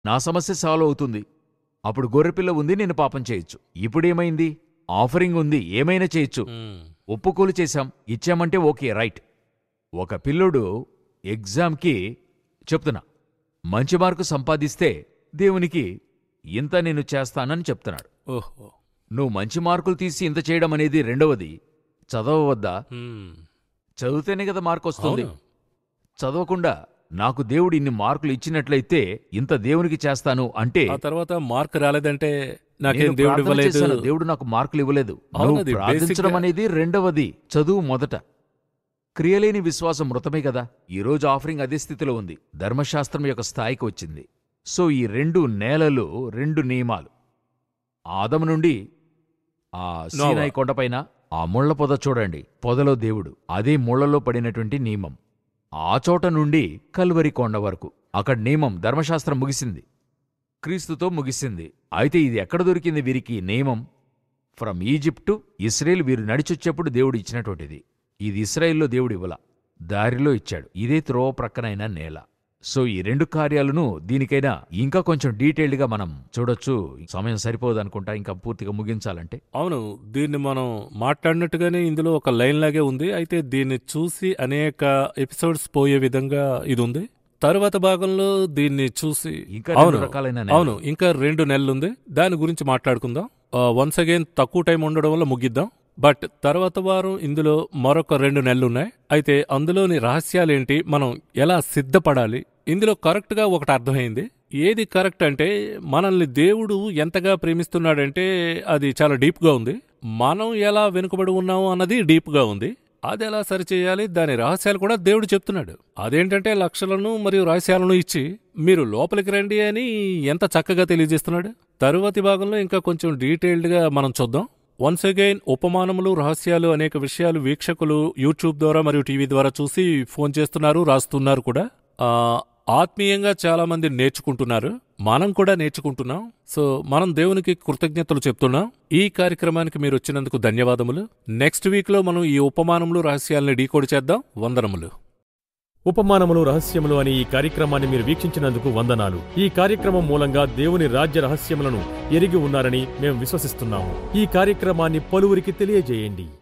నా సమస్య సాల్వ్ అవుతుంది అప్పుడు గొర్రెపిల్ల ఉంది నేను పాపం చేయొచ్చు ఇప్పుడేమైంది ఆఫరింగ్ ఉంది ఏమైనా చేయొచ్చు మ్మ్. ఒప్పుకోలు చేశాం ఇచ్చామంటే ఓకే రైట్ ఒక పిల్లోడు ఎగ్జామ్కి చెప్తున్నా మంచి మార్కు సంపాదిస్తే దేవునికి ఇంత నేను చేస్తానని చెప్తున్నాడు ఓహో నువ్వు మంచి మార్కులు తీసి ఇంత చేయడం అనేది రెండవది చదవవద్దా మ్మ్. చదివితేనే కదా మార్కు వస్తుంది అవును. చదవకుండా నాకు దేవుడు ఇన్ని మార్కులు ఇచ్చినట్లయితే ఇంత దేవునికి చేస్తాను అంటే ఆ తర్వాత మార్క్ రాలేదంటే నాకేం నేను దేవుడు ప్రార్థన ఇవ్వలేదు చేశాను, దేవుడు నాకు మార్కులు ఇవ్వలేదు అవును, నువ్వు అది ప్రార్థించడం basic గా- అనేది రెండవది చదువు మొదట క్రియలేని విశ్వాసం మృతమే కదా ఈ రోజు ఆఫరింగ్ అదే స్థితిలో ఉంది ధర్మశాస్త్రం యొక్క స్థాయికి వచ్చింది సో ఈ రెండు నేలలు రెండు నియమాలు ఆదము నుండి ఆ సీనాయి కొండపైన ఆ ముళ్ళ పొద చూడండి పొదలో దేవుడు అదే ముళ్ళలో పడినటువంటి నియమం ఆ చోట నుండి కల్వరి కొండ వరకు అక్కడ నియమం ధర్మశాస్త్రం ముగిసింది క్రీస్తుతో ముగిసింది అయితే ఇది ఎక్కడ దొరికింది వీరికి ఈ నియమం ఫ్రమ్ ఈజిప్ట్ టు ఇస్రాయేల్ వీరు నడిచొచ్చేప్పుడు దేవుడు ఇచ్చినటువంటిది ఇది ఇస్రాయేల్లో దేవుడు ఇవ్వల దారిలో ఇచ్చాడు ఇదే త్రోవ ప్రక్కనైన నేల సో ఈ రెండు కార్యాలను దీనికైనా ఇంకా కొంచెం డీటెయిల్డ్గా మనం చూడొచ్చు సమయం సరిపోదనుకుంటా ఇంకా పూర్తిగా ముగించాలంటే అవును దీన్ని మనం మాట్లాడినట్టుగానే ఇందులో ఒక లైన్ లాగే ఉంది అయితే దీన్ని చూసి అనేక ఎపిసోడ్స్ పోయే విధంగా ఇది ఉంది తరువాత భాగంలో దీన్ని చూసి ఇంకా అవును రెండు రకాలైన నేలలు. అవును ఇంకా రెండు నెలలు ఉంది దాని గురించి మాట్లాడుకుందాం వన్స్ అగైన్ తక్కువ టైం ఉండడం వల్ల ముగిద్దాం బట్ తర్వాత వారం ఇందులో మరొక రెండు నెలలు ఉన్నాయి అయితే అందులోని రహస్యాలేంటి మనం ఎలా సిద్ధపడాలి ఇందులో కరెక్ట్ గా ఒకటి అర్థమైంది ఏది కరెక్ట్ అంటే మనల్ని దేవుడు ఎంతగా ప్రేమిస్తున్నాడంటే అది చాలా డీప్ గా ఉంది మనం ఎలా వెనుకబడి ఉన్నాము అన్నది డీప్ గా ఉంది అది ఎలా సరిచేయాలి దాని రహస్యాలు కూడా దేవుడు చెప్తున్నాడు అదేంటంటే లక్షలను మరియు రహస్యాలను ఇచ్చి మీరు లోపలికి రండి అని ఎంత చక్కగా తెలియజేస్తున్నాడు తరువాతి భాగంలో ఇంకా కొంచెం డీటెయిల్డ్ గా మనం చూద్దాం వన్స్ అగైన్ ఉపమానములు రహస్యాలు అనేక విషయాలు వీక్షకులు యూట్యూబ్ ద్వారా మరియు టీవీ ద్వారా చూసి ఫోన్ చేస్తున్నారు రాస్తున్నారు కూడా ఆ, ఆత్మీయంగా చాలా మంది నేర్చుకుంటున్నారు మనం కూడా నేర్చుకుంటున్నాం సో మనం దేవునికి కృతజ్ఞతలు చెప్తున్నాం ఈ కార్యక్రమానికి మీరు వచ్చినందుకు ధన్యవాదములు నెక్స్ట్ వీక్ లో మనం ఈ ఉపమానములు రహస్యాలని డీకోడ్ చేద్దాం వందనములు ఉపమానములు రహస్యములు అనే ఈ కార్యక్రమాన్ని మీరు వీక్షించినందుకు వందనాలు ఈ కార్యక్రమం మూలంగా దేవుని రాజ్య రహస్యములను ఎరిగి ఉన్నారని మేము విశ్వసిస్తున్నాము ఈ కార్యక్రమాన్ని పలువురికి తెలియజేయండి